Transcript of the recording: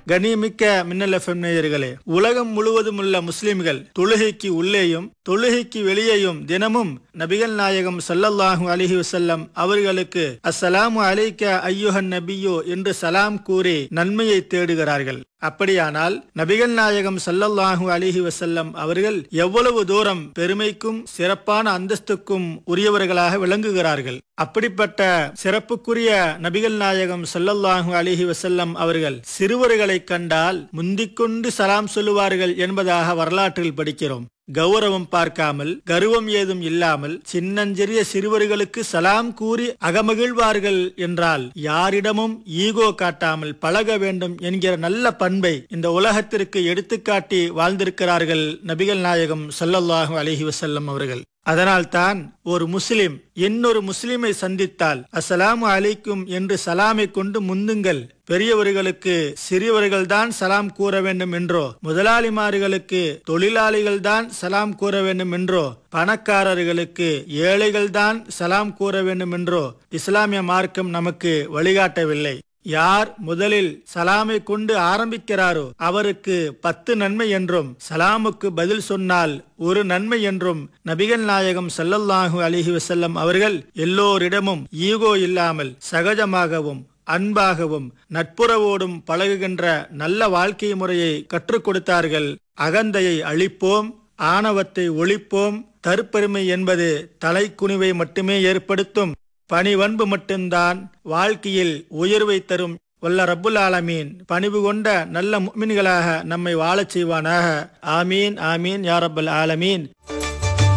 கண்ணியமிக்க மின்னல் எஃப்எம் நேயர்களே உலகம் முழுவதும் உள்ள முஸ்லிம்கள் தொழுகைக்கு உள்ளேயும் தொழுகைக்கு வெளியேயும் தினமும் நபிகள் நாயகம் ஸல்லல்லாஹு அலைஹி வஸல்லம் அவர்களுக்கு அஸ்ஸலாமு அலைக்க ஐயுஹன் நபியோ என்று சலாம் கூறி நன்மையை தேடுகிறார்கள் அப்படியானால் நபிகள் நாயகம் ஸல்லல்லாஹு அலைஹி வஸல்லம் அவர்கள் எவ்வளவு தூரம் பெருமைக்கும் சிறப்பான அந்தஸ்துக்கும் உரியவர்களாக விளங்குகிறார்கள் அப்படிப்பட்ட சிறப்புக்குரிய நபிகள் நாயகம் ஸல்லல்லாஹு அலைஹி வஸல்லம் அவர்கள் சிறுவர்களை கண்டால் முந்திக்கொண்டு சலாம் சொல்லுவார்கள் என்பதாக வரலாற்றில் படிக்கிறோம் கௌரவம் பார்க்காமல் கர்வம் ஏதும் இல்லாமல் சின்னஞ்சிறிய சிறுவர்களுக்கு சலாம் கூறி அகமகிழ்வார்கள் என்றால் யாரிடமும் ஈகோ காட்டாமல் பழக வேண்டும் என்கிற நல்ல பண்பை இந்த உலகத்திற்கு எடுத்துக்காட்டி வாழ்ந்திருக்கிறார்கள் நபிகள் நாயகம் ஸல்லல்லாஹு அலைஹி வஸல்லம் அவர்கள் அதனால்தான் ஒரு முஸ்லிம் இன்னொரு முஸ்லிமை சந்தித்தால் அஸ்ஸலாமு அலைக்கும் என்று சலாமை கொண்டு முந்துங்கள் பெரியவர்களுக்கு சிறியவர்கள்தான் சலாம் கூற வேண்டும் என்றோ முதலாளிமார்களுக்கு தொழிலாளிகள்தான் சலாம் கூற வேண்டும் என்றோ பணக்காரர்களுக்கு ஏழைகள்தான் சலாம் கூற வேண்டும் என்றோ இஸ்லாமிய மார்க்கம் நமக்கு வழிகாட்டவில்லை யார் முதலில் சலாமை கொண்டு ஆரம்பிக்கிறாரோ அவருக்கு பத்து நன்மை என்றும் சலாமுக்கு பதில் சொன்னால் ஒரு நன்மை என்றும் நபிகள் நாயகம் ஸல்லல்லாஹு அலைஹி வஸல்லம் அவர்கள் எல்லோரிடமும் ஈகோ இல்லாமல் சகஜமாகவும் அன்பாகவும் நட்புறவோடும் பழகுகின்ற நல்ல வாழ்க்கை முறையை கற்றுக் கொடுத்தார்கள் அகந்தையை அழிப்போம் ஆணவத்தை ஒழிப்போம் தற்பெருமை என்பது தலைக்குனிவை மட்டுமே ஏற்படுத்தும் பணிவன்பு மட்டும்தான் வாழ்க்கையில் உயர்வை தரும் வல்ல ரப்புல் ஆலமீன் பணிவு கொண்ட நல்ல முக்மின்களாக நம்மை வாழச் செய்வானாக ஆமீன் ஆமீன் யா ரப்பல் ஆலமீன்